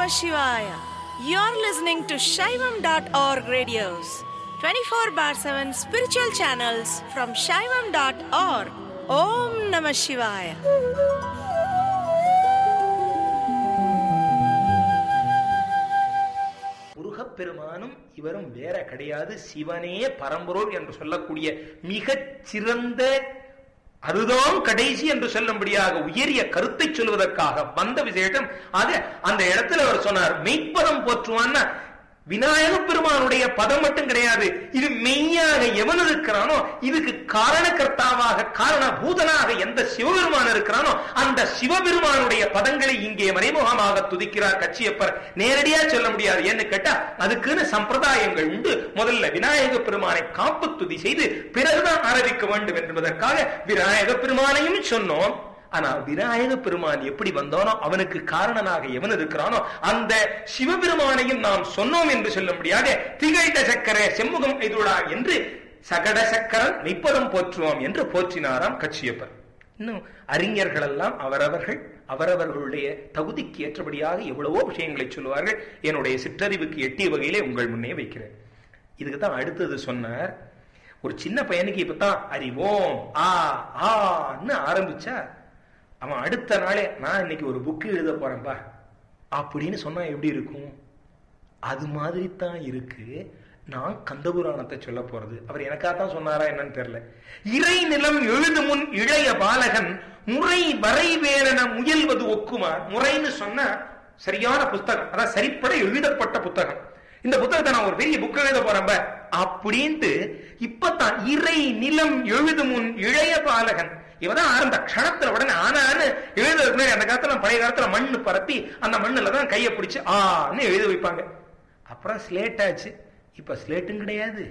Namah Shivaya. You're listening to Shaivam.org radios, 24 bar 7 spiritual channels from Shaivam.org. Om Namah Shivaya. முருகப்பெருமானும் இவரும் வேற கிடையாது சிவனே பரம்பொருள் என்று சொல்லக்கூடிய மிகச் சிறந்த அதுதான் கடைசி என்று சொல்லும்படியாக உயரிய கருத்தை சொல்வதற்காக வந்த விசேஷம் அது அந்த இடத்துல அவர் சொன்னார் மெய்ப்பதம் போற்றுவான்னா விநாயக பெருமானுடைய பதம் மட்டும் கிடையாது இது மெய்யாக எவன் இருக்கிறானோ இதுக்கு காரணகர்த்தாவாக காரணபூதனாக எந்த சிவபெருமான் இருக்கிறானோ அந்த சிவபெருமானுடைய பதங்களை இங்கே மறைமுகமாக துதிக்கிறார் கச்சியப்பர் நேரடியா சொல்ல முடியாது ஏன்னு கேட்டா அதுக்குன்னு சம்பிரதாயங்கள் உண்டு முதல்ல விநாயக பெருமானை காப்பு துதி செய்து பிறகுதான் ஆரம்பிக்க வேண்டும் என்பதற்காக விநாயக பெருமானையும் சொன்னோம் ஆனா விநாயக பெருமான் எப்படி வந்தானோ அவனுக்கு காரணனாக எவன் இருக்கிறானோ அந்த சிவபெருமானையும் நாம் சொன்னோம் என்று சொல்ல முடியாது திகழ்ட சக்கர செம்முகம் எதுடா என்று சகட சக்கரன் மெய்ப்பதம் போற்றுவோம் என்று போற்றினாராம் கச்சியப்பர் இன்னும் அறிஞர்கள் எல்லாம் அவரவர்கள் அவரவர்களுடைய தகுதிக்கு ஏற்றபடியாக எவ்வளவோ விஷயங்களை சொல்லுவார்கள் என்னுடைய சிற்றறிவுக்கு எட்டிய வகையிலே உங்கள் முன்னே வைக்கிறேன் இதுக்கு தான் அடுத்தது சொன்னார் ஒரு சின்ன பையனுக்கு இப்பதான் அறிவோம் ஆ ஆன்னு ஆரம்பிச்சா அவன் அடுத்த நாளே நான் இன்னைக்கு ஒரு புக்கு எழுத போறேன்பா அப்படின்னு சொன்னா எப்படி இருக்கும் அது மாதிரி தான் இருக்கு நான் கந்தபுராணத்தை சொல்ல போறது அவர் எனக்காக தான் சொன்னாரா என்னன்னு தெரியல இறை நிலம் எழுது முன் இளைய பாலகன் முறை வரைவேலன முயல்வது ஒக்குமா முறைன்னு சொன்னா சரியான புஸ்தகம் அதான் சரிப்பட எழுதப்பட்ட புத்தகம் இந்த புத்தகத்தை நான் ஒரு பெரிய புக் எழுத போறேன் அப்படின்ட்டு இப்பதான் இறை நிலம் எழுது முன் இளைய பாலகன் இவதான் ஆரம்ப க்ஷணத்துல உடனே ஆனான்னு எழுதுறதுக்கு முன்னாடி அந்த காலத்துல பழைய காலத்துல மண்ணு பரப்பி அந்த மண்ணுல தான் கையை பிடிச்சு ஆன்னு எழுத வைப்பாங்க அப்புறம் ஸ்லேட் ஆச்சு இப்ப ஸ்லேட்டும் கிடையாது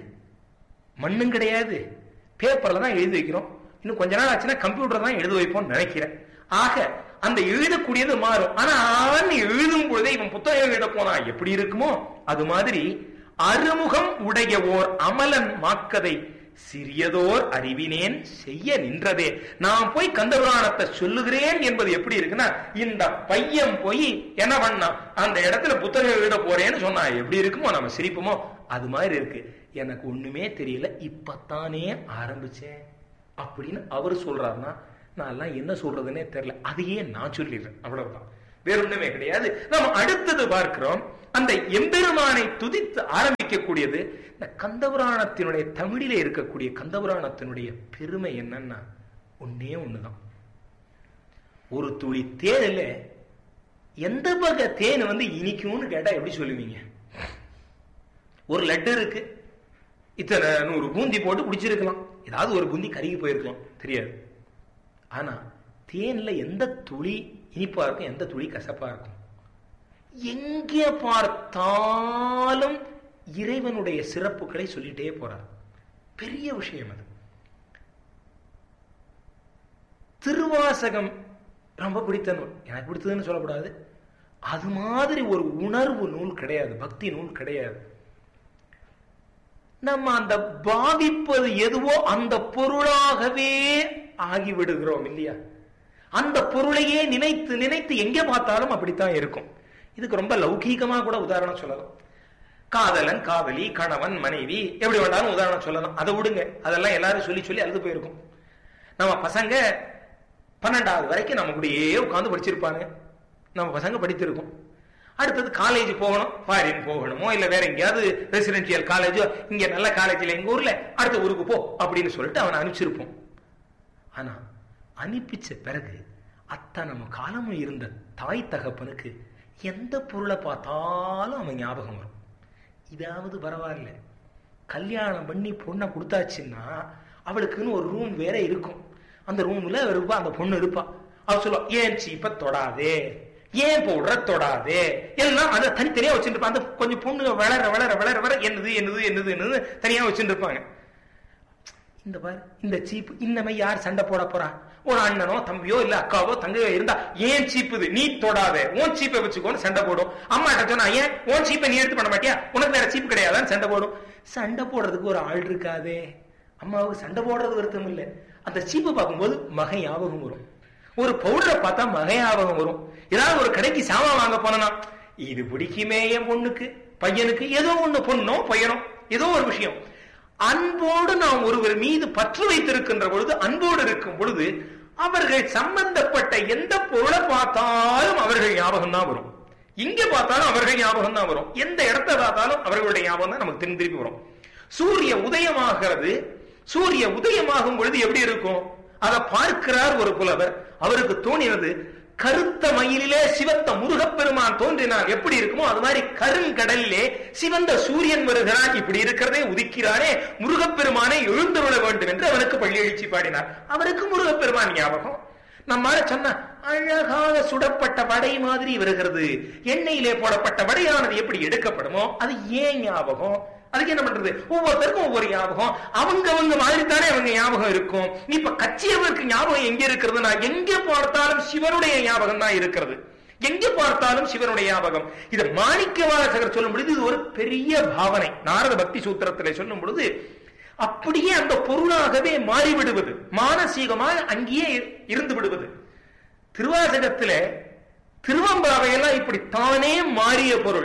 மண்ணும் கிடையாது பேப்பர்ல தான் எழுதி வைக்கிறோம் இன்னும் கொஞ்ச நாள் ஆச்சுன்னா கம்ப்யூட்டர் தான் எழுத வைப்போம்னு நினைக்கிறேன் ஆக அந்த எழுதக்கூடியது மாறும் ஆனா ஆன்னு எழுதும் பொழுதே இவன் புத்தகம் எழுத போனா எப்படி இருக்குமோ அது மாதிரி அறுமுகம் உடைய ஓர் அமலன் மாக்கதை சிறியதோர் அறிவினேன் செய்ய நின்றதே நான் போய் கந்தபுராணத்தை சொல்லுகிறேன் என்பது எப்படி இருக்குன்னா இந்த பையன் போய் என்ன பண்ணா அந்த இடத்துல புத்தகம் எழுத போறேன்னு சொன்னா எப்படி இருக்குமோ நம்ம சிரிப்போமோ அது மாதிரி இருக்கு எனக்கு ஒண்ணுமே தெரியல இப்பத்தானே ஆரம்பிச்சேன் அப்படின்னு அவர் சொல்றாருன்னா நான் எல்லாம் என்ன சொல்றதுன்னே தெரியல அதையே நான் சொல்லிடுறேன் அவ்வளவுதான் வேற ஒண்ணுமே கிடையாது நம்ம அடுத்தது பார்க்கிறோம் அந்த எம்பெருமானை துதித்து ஆரம்பிக்கக்கூடியது இந்த கந்தபுராணத்தினுடைய தமிழிலே இருக்கக்கூடிய கந்தபுராணத்தினுடைய பெருமை என்னன்னா ஒன்னே ஒண்ணுதான் ஒரு துளி தேனில் எந்த வகை தேன் வந்து இனிக்கும்னு கேட்டா எப்படி சொல்லுவீங்க ஒரு லட்டு இருக்கு இத்தனை நூறு பூந்தி போட்டு குடிச்சிருக்கலாம் ஏதாவது ஒரு பூந்தி கருகி போயிருக்கலாம் தெரியாது ஆனா தேன்ல எந்த துளி இனிப்பா இருக்கும் எந்த துளி கசப்பா இருக்கும் எங்கே பார்த்தாலும் இறைவனுடைய சிறப்புகளை சொல்லிட்டே போறார் பெரிய விஷயம் அது திருவாசகம் ரொம்ப பிடித்த நூல் எனக்கு பிடித்ததுன்னு சொல்லக்கூடாது அது மாதிரி ஒரு உணர்வு நூல் கிடையாது பக்தி நூல் கிடையாது நம்ம அந்த பாவிப்பது எதுவோ அந்த பொருளாகவே ஆகிவிடுகிறோம் இல்லையா அந்த பொருளையே நினைத்து நினைத்து எங்கே பார்த்தாலும் அப்படித்தான் இருக்கும் இதுக்கு ரொம்ப லௌகீகமா கூட உதாரணம் சொல்லலாம் காதலன் காதலி கணவன் மனைவி எப்படி வேண்டாலும் உதாரணம் சொல்லலாம் அதை விடுங்க அதெல்லாம் எல்லாரும் சொல்லி சொல்லி அழுது போயிருக்கும் நம்ம பசங்க பன்னெண்டாவது வரைக்கும் நம்ம கூடயே உட்காந்து படிச்சிருப்பாங்க நம்ம பசங்க படித்திருக்கோம் அடுத்தது காலேஜ் போகணும் ஃபாரின் போகணுமோ இல்ல வேற எங்கேயாவது ரெசிடென்சியல் காலேஜோ இங்க நல்ல காலேஜ்ல எங்க ஊர்ல அடுத்த ஊருக்கு போ அப்படின்னு சொல்லிட்டு அவனை அனுப்பிச்சிருப்போம் ஆனா அனுப்பிச்ச பிறகு அத்தனை காலமும் இருந்த தாய் தகப்பனுக்கு எந்த பொருளை பார்த்தாலும் அவன் ஞாபகம் வரும் இதாவது பரவாயில்ல கல்யாணம் பண்ணி பொண்ணை கொடுத்தாச்சுன்னா அவளுக்குன்னு ஒரு ரூம் வேற இருக்கும் அந்த ரூம்ல இருப்பா அந்த பொண்ணு இருப்பா அவ சொல்லுவா ஏன் சீப்ப தொடாதே ஏன் பவுடர தொடாதே எல்லாம் அதை தனித்தனியா வச்சுட்டு அந்த கொஞ்சம் பொண்ணு வளர வளர வளர வளர என்னது என்னது என்னது என்னது தனியா வச்சுட்டு இருப்பாங்க இந்த பாரு இந்த சீப்பு இன்னமே யார் சண்டை போட போறா ஒரு அண்ணனோ தம்பியோ இல்ல அக்காவோ தங்கையோ இருந்தா ஏன் சீப்புது நீ தொடாத உன் சீப்பை வச்சுக்கோன்னு சண்டை போடும் அம்மாட்ட சொன்னா ஏன் உன் சீப்பை நீ எடுத்து பண்ண மாட்டியா உனக்கு வேற சீப்பு கிடையாதான்னு சண்டை போடும் சண்டை போடுறதுக்கு ஒரு ஆள் இருக்காதே அம்மாவுக்கு சண்டை போடுறது வருத்தம் இல்லை அந்த சீப்பை பார்க்கும்போது மகன் ஞாபகம் வரும் ஒரு பவுடரை பார்த்தா மகன் ஞாபகம் வரும் ஏதாவது ஒரு கடைக்கு சாமான் வாங்க போனா இது பிடிக்குமே என் பொண்ணுக்கு பையனுக்கு ஏதோ ஒண்ணு பொண்ணோ பையனோ ஏதோ ஒரு விஷயம் அன்போடு நாம் ஒருவர் மீது பற்று வைத்திருக்கின்ற பொழுது அன்போடு இருக்கும் பொழுது அவர்கள் சம்பந்தப்பட்ட எந்த பொருளை பார்த்தாலும் அவர்கள் ஞாபகம் தான் வரும் இங்க பார்த்தாலும் அவர்கள் ஞாபகம் தான் வரும் எந்த இடத்தை பார்த்தாலும் அவர்களுடைய ஞாபகம் தான் நமக்கு திரும்பி திருப்பி வரும் சூரிய உதயமாகிறது சூரிய உதயமாகும் பொழுது எப்படி இருக்கும் அதை பார்க்கிறார் ஒரு புலவர் அவருக்கு தோணினது கருத்த மயிலிலே சிவத்த முருகப்பெருமான் தோன்றினான் எப்படி இருக்குமோ அது மாதிரி கருங்கடலிலே சிவந்த சூரியன் வருகிறான் இப்படி இருக்கிறதே உதிக்கிறானே முருகப்பெருமானை எழுந்துருள வேண்டும் என்று அவனுக்கு பள்ளி எழுச்சி பாடினார் அவருக்கு முருகப்பெருமான் ஞாபகம் நம்மால சொன்ன அழகாக சுடப்பட்ட வடை மாதிரி வருகிறது எண்ணெயிலே போடப்பட்ட வடையானது எப்படி எடுக்கப்படுமோ அது ஏன் ஞாபகம் அதுக்கு என்ன பண்றது ஒவ்வொருத்தருக்கும் ஒவ்வொரு ஞாபகம் அவங்க அவங்க மாதிரி தானே அவங்க ஞாபகம் இருக்கும் இப்ப கச்சியவருக்கு ஞாபகம் எங்க இருக்கிறதுனா எங்க பார்த்தாலும் சிவனுடைய ஞாபகம் தான் இருக்கிறது எங்க பார்த்தாலும் சிவனுடைய ஞாபகம் இதை மாணிக்க வாசகர் சொல்லும் பொழுது இது ஒரு பெரிய பாவனை நாரத பக்தி சூத்திரத்திலே சொல்லும் பொழுது அப்படியே அந்த பொருளாகவே மாறிவிடுவது மானசீகமாக அங்கேயே இருந்து விடுவது திருவாசகத்திலே திருவம்பாவையெல்லாம் இப்படி தானே மாறிய பொருள்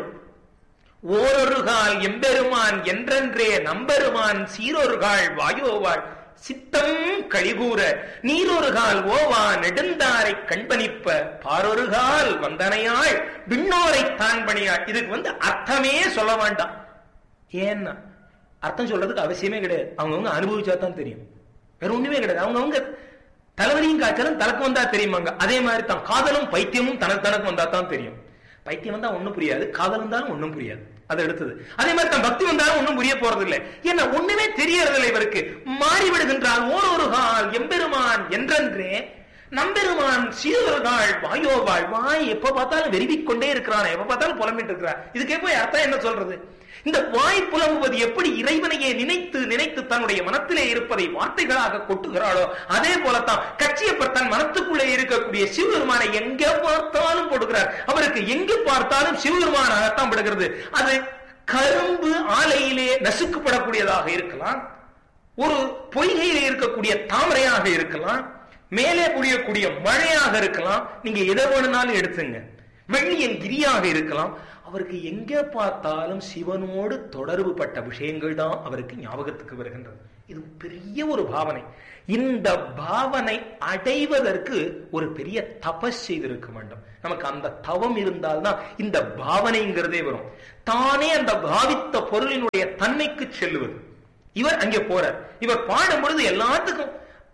ஓரொரு கால் எம்பெருமான் என்றென்றே நம்பெருமான் சீரொருகால் வாயோவாள் சித்தம் கழிகூற நீரொரு கால் ஓவா நெடுந்தாரை கண்பணிப்ப பாரொரு கால் வந்தனையாள் விண்ணோரை தான் பணியாள் இதுக்கு வந்து அர்த்தமே சொல்ல வேண்டாம் ஏன்னா அர்த்தம் சொல்றதுக்கு அவசியமே கிடையாது அவங்கவுங்க அனுபவிச்சா தான் தெரியும் வேற ஒண்ணுமே கிடையாது அவங்கவுங்க தலைவலியும் காய்ச்சலும் தனக்கு வந்தா தெரியுமாங்க அதே மாதிரி தான் காதலும் பைத்தியமும் தனக்கு தனக்கு வந்தா தான் தெரியும் பைத்தியம் வந்தா ஒண்ணும் புரியாது காதல் வந்தாலும் ஒண்ணும் புரியாது அது எடுத்தது அதே மாதிரி தான் பக்தி வந்தாலும் ஒண்ணும் புரிய போறது இல்லை ஏன்னா ஒண்ணுமே தெரியறதில்லை இவருக்கு மாறிவிடுகின்றார் ஓரொரு கால் எம்பெருமான் என்றென்றே நம்பெருமான் சீரொருகாள் வாயோவாள் வாய் எப்ப பார்த்தாலும் வெறிவிக் கொண்டே இருக்கிறான் எப்ப பார்த்தாலும் புலம்பிட்டு இருக்கிறான் இதுக்கே போய் அர்த்தம் என்ன சொல்றது இந்த வாய் புலம்புவது எப்படி இறைவனையே நினைத்து நினைத்து தன்னுடைய மனத்திலே இருப்பதை வார்த்தைகளாக கொட்டுகிறாளோ அதே போலத்தான் கட்சியப்பர் தன் மனத்துக்குள்ளே இருக்கக்கூடிய சிவபெருமானை எங்க பார்த்தாலும் போடுகிறார் அவருக்கு எங்கு பார்த்தாலும் சிவபெருமானாகத்தான் படுகிறது அது கரும்பு ஆலையிலே நசுக்கப்படக்கூடியதாக இருக்கலாம் ஒரு பொய்கையிலே இருக்கக்கூடிய தாமரையாக இருக்கலாம் மேலே புரியக்கூடிய மழையாக இருக்கலாம் நீங்க எதை வேணும்னாலும் எடுத்துங்க வெள்ளியின் கிரியாக இருக்கலாம் அவருக்கு எங்க பார்த்தாலும் சிவனோடு தொடர்பு பட்ட விஷயங்கள் தான் அவருக்கு ஞாபகத்துக்கு வருகின்றது இது பெரிய ஒரு பாவனை இந்த பாவனை அடைவதற்கு ஒரு பெரிய தபஸ் செய்திருக்க வேண்டும் நமக்கு அந்த தவம் இருந்தால்தான் இந்த பாவனைங்கிறதே வரும் தானே அந்த பாவித்த பொருளினுடைய தன்மைக்கு செல்லுவது இவர் அங்கே போறார் இவர் பாடும் பொழுது எல்லாத்துக்கும்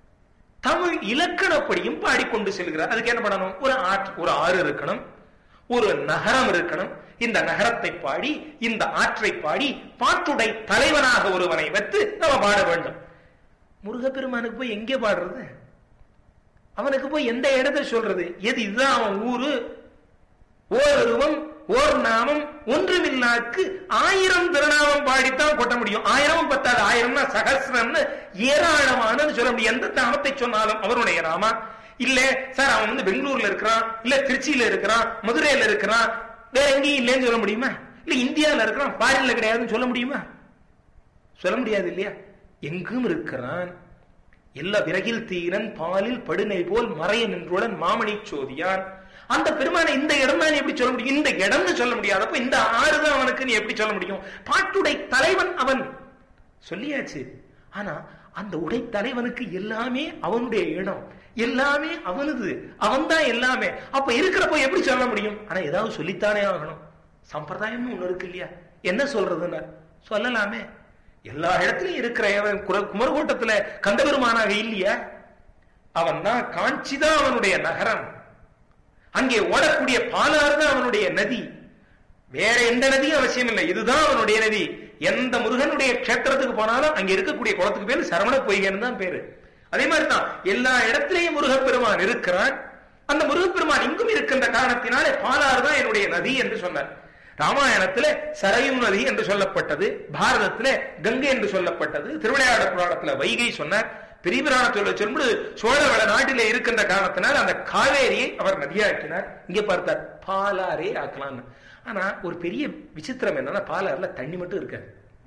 தமிழ் இலக்கணப்படியும் பாடிக்கொண்டு செல்கிறார் அதுக்கு என்ன பண்ணணும் ஒரு ஆற்று ஒரு ஆறு இருக்கணும் ஒரு நகரம் இருக்கணும் இந்த நகரத்தை பாடி இந்த ஆற்றை பாடி பாட்டுடை தலைவனாக ஒருவனை வைத்து நம்ம பாட வேண்டும் முருகப்பெருமானுக்கு போய் எங்கே பாடுறது அவனுக்கு போய் எந்த இடத்தை சொல்றது எது இதுதான் அவன் ஊரு ஓருருவம் ஓர் நாமம் ஒன்றுமில்லாக்கு ஆயிரம் திருநாமம் பாடித்தான் கொட்ட முடியும் ஆயிரமும் பத்தாது ஆயிரம்னா சகசிரம்னு ஏராளமானு சொல்ல முடியும் எந்த நாமத்தை சொன்னாலும் அவருடைய நாமா இல்ல சார் அவன் வந்து பெங்களூர்ல இருக்கிறான் இல்ல திருச்சியில இருக்கிறான் மதுரையில இருக்கிறான் வேற எங்கேயும் இல்லைன்னு சொல்ல முடியுமா இல்ல இந்தியாவில இருக்கிறான் ஃபாரின்ல கிடையாதுன்னு சொல்ல முடியுமா சொல்ல முடியாது இல்லையா எங்கும் இருக்கிறான் எல்லா விறகில் தீரன் பாலில் படுனை போல் மறைய நின்றுடன் மாமணி சோதியான் அந்த பெருமானை இந்த இடம் தான் எப்படி சொல்ல முடியும் இந்த இடம்னு சொல்ல முடியாதப்ப இந்த ஆறு தான் அவனுக்கு நீ எப்படி சொல்ல முடியும் பாட்டுடை தலைவன் அவன் சொல்லியாச்சு ஆனா அந்த உடை தலைவனுக்கு எல்லாமே அவனுடைய இடம் எல்லாமே அவனது அவன் தான் எல்லாமே அப்ப இருக்கிறப்போ எப்படி சொல்ல முடியும் ஆனா ஏதாவது சொல்லித்தானே ஆகணும் சம்பிரதாயம்னு ஒண்ணு இருக்கு இல்லையா என்ன சொல்றதுன்னு சொல்லலாமே எல்லா இடத்துலயும் இருக்கிற குமரகோட்டத்துல கந்தபெருமானாக இல்லையா அவன் தான் காஞ்சி தான் அவனுடைய நகரம் அங்கே ஓடக்கூடிய பாலாறு தான் அவனுடைய நதி வேற எந்த நதியும் அவசியம் இல்லை இதுதான் அவனுடைய நதி எந்த முருகனுடைய கஷேத்திரத்துக்கு போனாலும் அங்க இருக்கக்கூடிய குளத்துக்கு பேரு சரவண பொய்கன்னு தான் பேரு அதே மாதிரி தான் எல்லா இடத்திலேயும் முருகப்பெருமான் இருக்கிறான் அந்த முருகப்பெருமான் இங்கும் இருக்கின்ற காரணத்தினாலே பாலாறு தான் என்னுடைய நதி என்று சொன்னார் ராமாயணத்துல சரையும் நதி என்று சொல்லப்பட்டது பாரதத்துல கங்கை என்று சொல்லப்பட்டது திருவிளையாட புராணத்துல வைகை சொன்னார் பெரிய புராணத்தோட சொல்லும்போது சோழவள நாட்டிலே இருக்கின்ற காரணத்தினால் அந்த காவேரியை அவர் நதியாக்கினார் இங்க பார்த்தார் பாலாரே ஆக்கலாம்னு ஆனா ஒரு பெரிய விசித்திரம் என்னன்னா பாலாறுல தண்ணி மட்டும் இருக்காது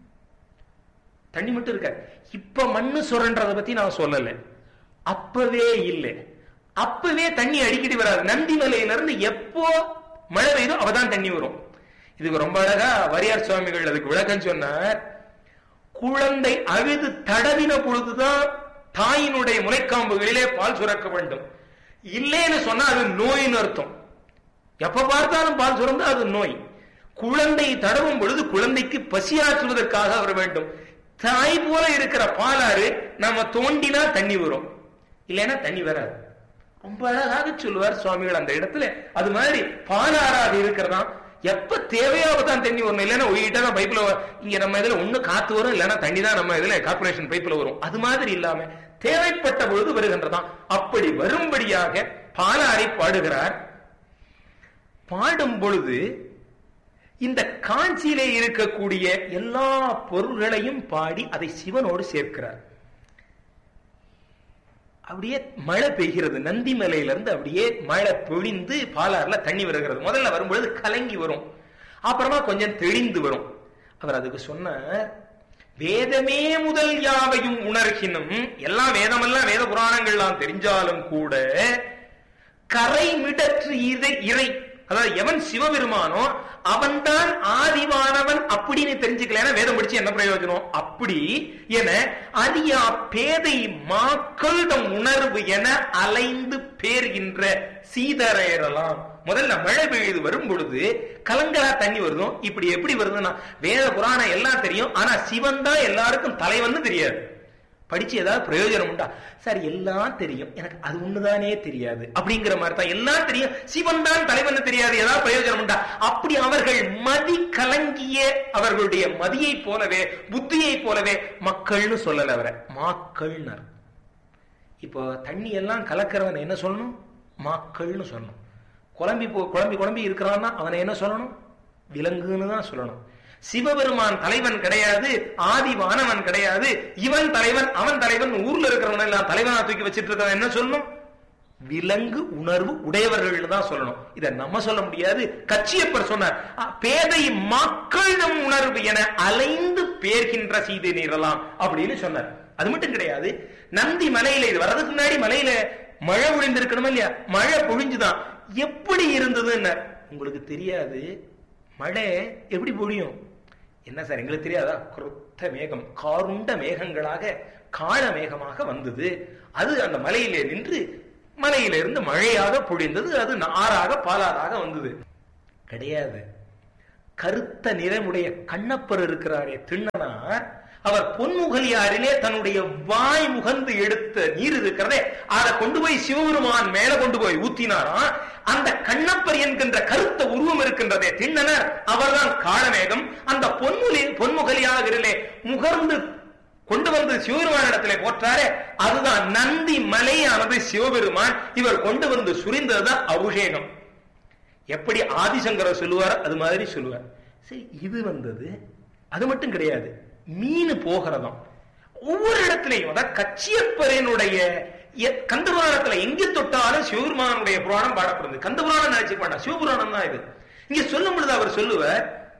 தண்ணி மட்டும் இருக்காது இப்ப மண்ணு சுரன்றத பத்தி நான் சொல்லல அப்பவே இல்லை அப்பவே தண்ணி அடிக்கடி வராது நந்தி மலையில இருந்து எப்போ மழை பெய்யுதோ அவதான் தண்ணி வரும் இதுக்கு ரொம்ப அழகா வரியார் சுவாமிகள் அதுக்கு விளக்கம் சொன்னார் குழந்தை அழுது தடவின பொழுதுதான் தாயினுடைய முளைக்காம்புகளிலே பால் சுரக்க வேண்டும் இல்லைன்னு சொன்னா அது நோயின்னு அர்த்தம் எப்ப பார்த்தாலும் பால் சுரந்தா அது நோய் குழந்தை தடவும் பொழுது குழந்தைக்கு பசியாற்றுவதற்காக வர வேண்டும் தாய் போல இருக்கிற பாலாறு நம்ம தோண்டினா தண்ணி வரும் இல்லைன்னா தண்ணி வராது ரொம்ப அழகாக சொல்லுவார் சுவாமிகள் அந்த இடத்துல அது மாதிரி பாலாறாக இருக்கிறதா எப்ப தேவையாவ தான் தண்ணி வரணும் இல்லைன்னா ஒயிட்டா தான் பைப்ல இங்க நம்ம இதுல ஒண்ணு காத்து வரும் இல்லைன்னா தண்ணி தான் நம்ம இதுல கார்பரேஷன் பைப்ல வரும் அது மாதிரி இல்லாம தேவைப்பட்ட பொழுது வருகின்றதாம் அப்படி வரும்படியாக பாலாரை பாடுகிறார் பாடும் பொழுது இந்த காஞ்சியிலே இருக்கக்கூடிய எல்லா பொருள்களையும் பாடி அதை சிவனோடு சேர்க்கிறார் அப்படியே மழை பெய்கிறது நந்தி மலையிலிருந்து அப்படியே மழை பொழிந்து பாலாறுல தண்ணி வருகிறது முதல்ல வரும்பொழுது கலங்கி வரும் அப்புறமா கொஞ்சம் தெளிந்து வரும் அவர் அதுக்கு சொன்னார் வேதமே முதல் யாவையும் உணர்கினும் எல்லாம் வேதமெல்லாம் வேத புராணங்கள்லாம் தெரிஞ்சாலும் கூட கரை மிடற்று இறை இறை அதாவது எவன் சிவபெருமானோ அவன்தான் ஆதிவானவன் அப்படின்னு தெரிஞ்சுக்கல வேதம் படிச்சு என்ன பிரயோஜனம் அப்படி என அரியா பேதை மாக்களிடம் உணர்வு என அலைந்து பேர்கின்ற சீதரையறலாம் முதல்ல மழை பெய்யுது வரும் பொழுது கலங்கலா தண்ணி வருதும் இப்படி எப்படி வருதுன்னா வேத புராணம் எல்லாம் தெரியும் ஆனா சிவன் தான் எல்லாருக்கும் தலைவன் தெரியாது படிச்சு ஏதாவது பிரயோஜனம் உண்டா சார் எல்லாம் தெரியும் எனக்கு அது ஒண்ணுதானே தெரியாது அப்படிங்கிற மாதிரி தான் எல்லாம் தெரியும் சிவன் தான் தலைவன் தெரியாது ஏதாவது பிரயோஜனம் உண்டா அப்படி அவர்கள் மதி கலங்கிய அவர்களுடைய மதியை போலவே புத்தியை போலவே மக்கள்னு சொல்லல அவரை மாக்கள்னர் இப்போ தண்ணி எல்லாம் கலக்கிறவன் என்ன சொல்லணும் மாக்கள்னு சொல்லணும் குழம்பி போ குழம்பி குழம்பி இருக்கிறான்னா அவனை என்ன சொல்லணும் விலங்குன்னு தான் சொல்லணும் சிவபெருமான் தலைவன் கிடையாது ஆதி வானவன் கிடையாது இவன் தலைவன் அவன் தலைவன் ஊர்ல இருக்கிறவன் எல்லாம் தலைவனா தூக்கி வச்சிட்டு இருக்கவன் என்ன சொல்லணும் விலங்கு உணர்வு உடையவர்கள் தான் சொல்லணும் இதை நம்ம சொல்ல முடியாது கச்சியப்பர் சொன்னார் பேதை மக்களிடம் உணர்வு என அலைந்து பேர்கின்ற செய்தி நீரலாம் அப்படின்னு சொன்னார் அது மட்டும் கிடையாது நந்தி மலையில இது வர்றதுக்கு முன்னாடி மலையில மழை பொழிந்திருக்கணுமா இல்லையா மழை பொழிஞ்சுதான் எப்படி இருந்ததுன்னு உங்களுக்கு தெரியாது மழை எப்படி பொழியும் என்ன சார் எங்களுக்கு தெரியாதா குருத்த மேகம் காருண்ட மேகங்களாக கால மேகமாக வந்தது அது அந்த மலையிலே நின்று மலையிலிருந்து மழையாக பொழிந்தது அது ஆறாக பாலாறாக வந்தது கிடையாது கருத்த நிறமுடைய கண்ணப்பர் இருக்கிறாரே திண்ணனார் அவர் பொன்முகலியாரிலே தன்னுடைய வாய் முகந்து எடுத்த நீர் இருக்கிறதே அதை கொண்டு போய் சிவபெருமான் மேல கொண்டு போய் ஊத்தினாராம் அந்த கண்ணப்பர் என்கின்ற கருத்த உருவம் இருக்கின்றதே திண்ணனர் அவர்தான் காலமேகம் அந்த பொன்முலி பொன்முகலியாரிலே முகர்ந்து கொண்டு வந்து சிவபெருமானிடத்திலே போற்றாரே அதுதான் நந்தி மலையானது சிவபெருமான் இவர் கொண்டு வந்து சுரிந்ததுதான் அபிஷேகம் எப்படி ஆதிசங்கரர் சொல்லுவார் அது மாதிரி சொல்லுவார் சரி இது வந்தது அது மட்டும் கிடையாது மீன் போகிறதும் ஒவ்வொரு இடத்திலையும் அதாவது கச்சியப்பரனுடைய கந்தபுராணத்துல எங்க தொட்டாலும் சிவபெருமானுடைய புராணம் பாடப்படுது கந்தபுராணம் நினைச்சு பாட்டா சிவபுராணம் தான் இது இங்க சொல்லும் பொழுது அவர் சொல்லுவார்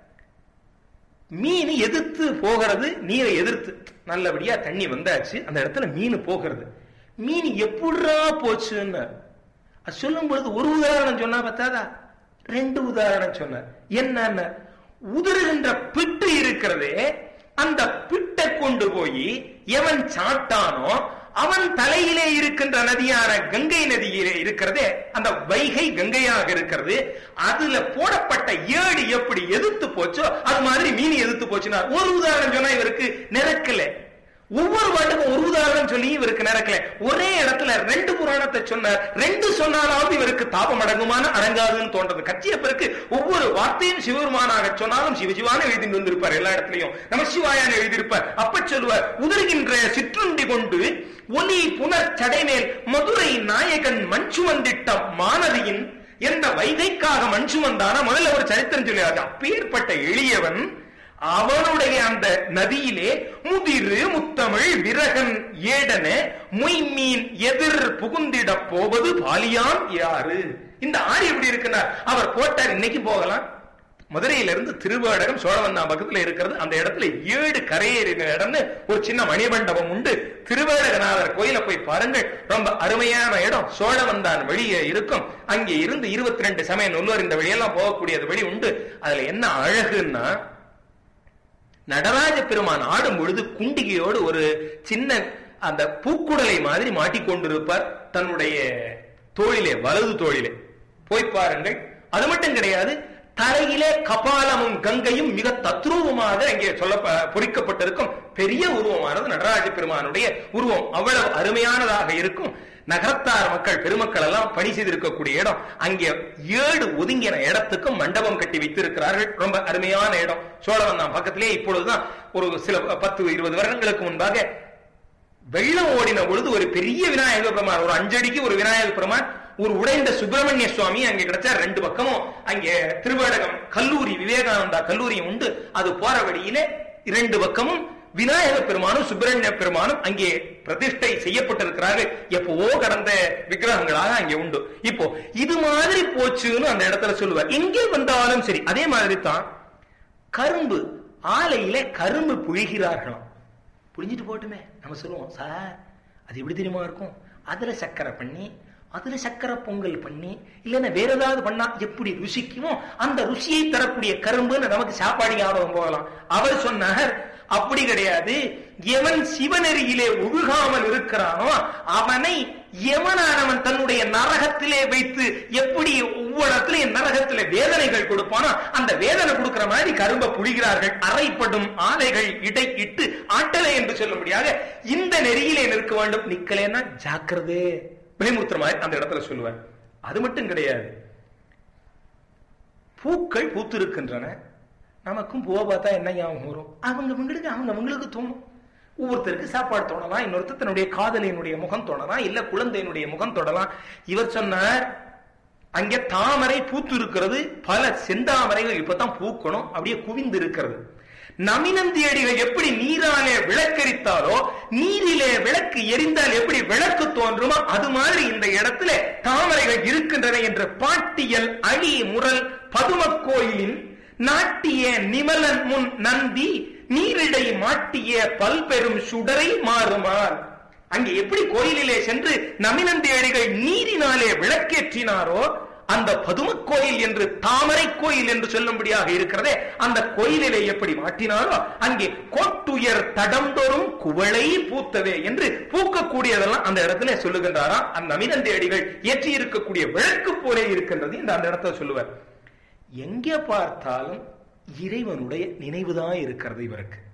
மீன் எதிர்த்து போகிறது நீரை எதிர்த்து நல்லபடியா தண்ணி வந்தாச்சு அந்த இடத்துல மீன் போகிறது மீன் எப்படிரா போச்சுன்னு அது சொல்லும் பொழுது ஒரு உதாரணம் சொன்னா பார்த்தாதா ரெண்டு உதாரணம் சொன்னார் என்னன்னு உதறுகின்ற பிட்டு இருக்கிறதே அந்த பிட்டை கொண்டு போய் எவன் சாட்டானோ அவன் தலையிலே இருக்கின்ற நதியான கங்கை நதியிலே இருக்கிறதே அந்த வைகை கங்கையாக இருக்கிறது அதுல போடப்பட்ட ஏடு எப்படி எதிர்த்து போச்சோ அது மாதிரி மீன் எதிர்த்து போச்சுன்னா ஒரு உதாரணம் சொன்னா இவருக்கு நிறக்கல ஒவ்வொரு பாட்டுக்கும் ஒரு உதாரணம் சொல்லி இவருக்கு நடக்கல ஒரே இடத்துல ரெண்டு புராணத்தை சொன்னார் ரெண்டு சொன்னாலாவது இவருக்கு தாபம் அடங்குமான அடங்காதுன்னு தோன்றது கட்சியப்பருக்கு ஒவ்வொரு வார்த்தையும் சிவபெருமானாக சொன்னாலும் சிவஜிவான எழுதிட்டு வந்திருப்பார் எல்லா இடத்துலயும் நம்ம சிவாயான எழுதியிருப்பார் அப்ப சொல்லுவார் உதறுகின்ற சிற்றுண்டி கொண்டு ஒலி புனர் சடைமேல் மதுரை நாயகன் மஞ்சுமந்திட்ட மானதியின் என்ற வைகைக்காக மஞ்சுமந்தான முதல்ல ஒரு சரித்திரம் சொல்லியாரு அப்பேற்பட்ட எளியவன் அவனுடைய அந்த நதியிலே முதிரு முத்தமிழ் விரகன் ஏடன மொய்மீன் எதிர் புகுந்திட போவது பாலியான் யாரு இந்த ஆறு எப்படி இருக்குன்னா அவர் போட்டார் இன்னைக்கு போகலாம் மதுரையிலிருந்து திருவேடகம் சோழவந்தான் பக்கத்துல இருக்கிறது அந்த இடத்துல ஏழு கரையேறின இடம்னு ஒரு சின்ன மணிமண்டபம் உண்டு திருவேடகநாதர் கோயில போய் பாருங்கள் ரொம்ப அருமையான இடம் சோழவந்தான் வெளியே இருக்கும் அங்கே இருந்து இருபத்தி ரெண்டு சமய நுள்ளுவர் இந்த வழியெல்லாம் போகக்கூடியது வழி உண்டு அதுல என்ன அழகுன்னா நடராஜ பெருமான் ஆடும் பொழுது குண்டிகையோடு ஒரு சின்ன அந்த பூக்குடலை மாதிரி மாட்டிக்கொண்டிருப்பார் தன்னுடைய தோளிலே வலது தோளிலே போய் பாருங்கள் அது மட்டும் கிடையாது தரையிலே கபாலமும் கங்கையும் மிக தத்ரூபமாக அங்கே சொல்ல பொறிக்கப்பட்டிருக்கும் பெரிய உருவமானது நடராஜ பெருமானுடைய உருவம் அவ்வளவு அருமையானதாக இருக்கும் நகரத்தார் மக்கள் பெருமக்கள் எல்லாம் பணி செய்திருக்கக்கூடிய இடம் அங்கே ஏழு ஒதுங்கின இடத்துக்கும் மண்டபம் கட்டி வைத்திருக்கிறார்கள் ரொம்ப அருமையான இடம் சோழவந்தான் பக்கத்திலே இப்பொழுதுதான் ஒரு சில பத்து இருபது வருடங்களுக்கு முன்பாக வெள்ளம் ஓடின பொழுது ஒரு பெரிய விநாயக பெருமான் ஒரு அஞ்சடிக்கு ஒரு விநாயக பெருமான் ஒரு உடைந்த சுப்பிரமணிய சுவாமி அங்கே கிடைச்சா ரெண்டு பக்கமும் அங்கே திருவேடகம் கல்லூரி விவேகானந்தா கல்லூரியும் உண்டு அது போற வழியிலே இரண்டு பக்கமும் விநாயக பெருமானும் சுப்பிரமணிய பெருமானும் அங்கே பிரதிஷ்டை செய்யப்பட்டிருக்கிறார்கள் எப்பவோ கடந்த விக்கிரகங்களாக அங்கே உண்டு இப்போ இது மாதிரி போச்சுன்னு அந்த இடத்துல சொல்லுவார் எங்கே வந்தாலும் சரி அதே மாதிரி தான் கரும்பு ஆலையில கரும்பு புழிகிறார்களாம் புழிஞ்சிட்டு போட்டுமே நம்ம சொல்லுவோம் சார் அது எப்படி தெரியுமா இருக்கும் அதுல சக்கரை பண்ணி அதுல சக்கரை பொங்கல் பண்ணி இல்லைன்னா வேற ஏதாவது பண்ணா எப்படி ருசிக்குமோ அந்த ருசியை தரக்கூடிய கரும்புன்னு நமக்கு சாப்பாடு ஞாபகம் போகலாம் அவர் சொன்னார் அப்படி கிடையாது எவன் சிவநெறியிலே ஒழுகாமல் இருக்கிறானோ அவனை எவனானவன் தன்னுடைய நரகத்திலே வைத்து எப்படி ஒவ்வொரு இடத்துலயும் நரகத்திலே வேதனைகள் கொடுப்பானோ அந்த வேதனை கொடுக்கிற மாதிரி கரும்பை புழிகிறார்கள் அறைப்படும் ஆலைகள் இடை இட்டு ஆட்டலை என்று சொல்லும்படியாக இந்த நெறியிலே நிற்க வேண்டும் நிக்கலேன்னா ஜாக்கிரதே விளைமுத்திர மாதிரி அந்த இடத்துல சொல்லுவேன் அது மட்டும் கிடையாது பூக்கள் பூத்திருக்கின்றன நமக்கும் பூவை பார்த்தா என்ன ஞாபகம் வரும் அவங்க அவங்களுக்கு அவங்க அவங்களுக்கு தோணும் ஒவ்வொருத்தருக்கு சாப்பாடு தோணலாம் இன்னொருத்தர் தன்னுடைய காதலியினுடைய முகம் தோணலாம் இல்ல குழந்தையினுடைய முகம் தொடலாம் இவர் சொன்னார் அங்கே தாமரை பூத்து இருக்கிறது பல செந்தாமரைகள் இப்பதான் பூக்கணும் அப்படியே குவிந்து இருக்கிறது நமினந்தியடிகள் எப்படி நீராலே விளக்கரித்தாலோ நீரிலே விளக்கு எரிந்தால் எப்படி விளக்கு தோன்றுமோ அது மாதிரி இந்த இடத்துல தாமரைகள் இருக்கின்றன என்ற பாட்டியல் அழி முரல் பதும கோயிலின் நாட்டிய நிமலன் முன் நந்தி நீரிடை மாட்டிய பல்பெரும் சுடரை மாறுமார் அங்கே எப்படி கோயிலிலே சென்று நமினந்தி அடிகள் நீரினாலே விளக்கேற்றினாரோ அந்த பதும கோயில் என்று தாமரை கோயில் என்று சொல்லும்படியாக இருக்கிறதே அந்த கோயிலிலே எப்படி மாட்டினாரோ அங்கே கோட்டுயர் தடந்தோறும் குவளை பூத்தவே என்று பூக்கக்கூடியதெல்லாம் அந்த இடத்துல சொல்லுகின்றாரா அந்த நமினந்தி அடிகள் ஏற்றி இருக்கக்கூடிய விளக்கு போலே இருக்கின்றது இந்த அந்த இடத்துல சொல்லுவார் எங்கே பார்த்தாலும் இறைவனுடைய நினைவுதான் இருக்கிறது இவருக்கு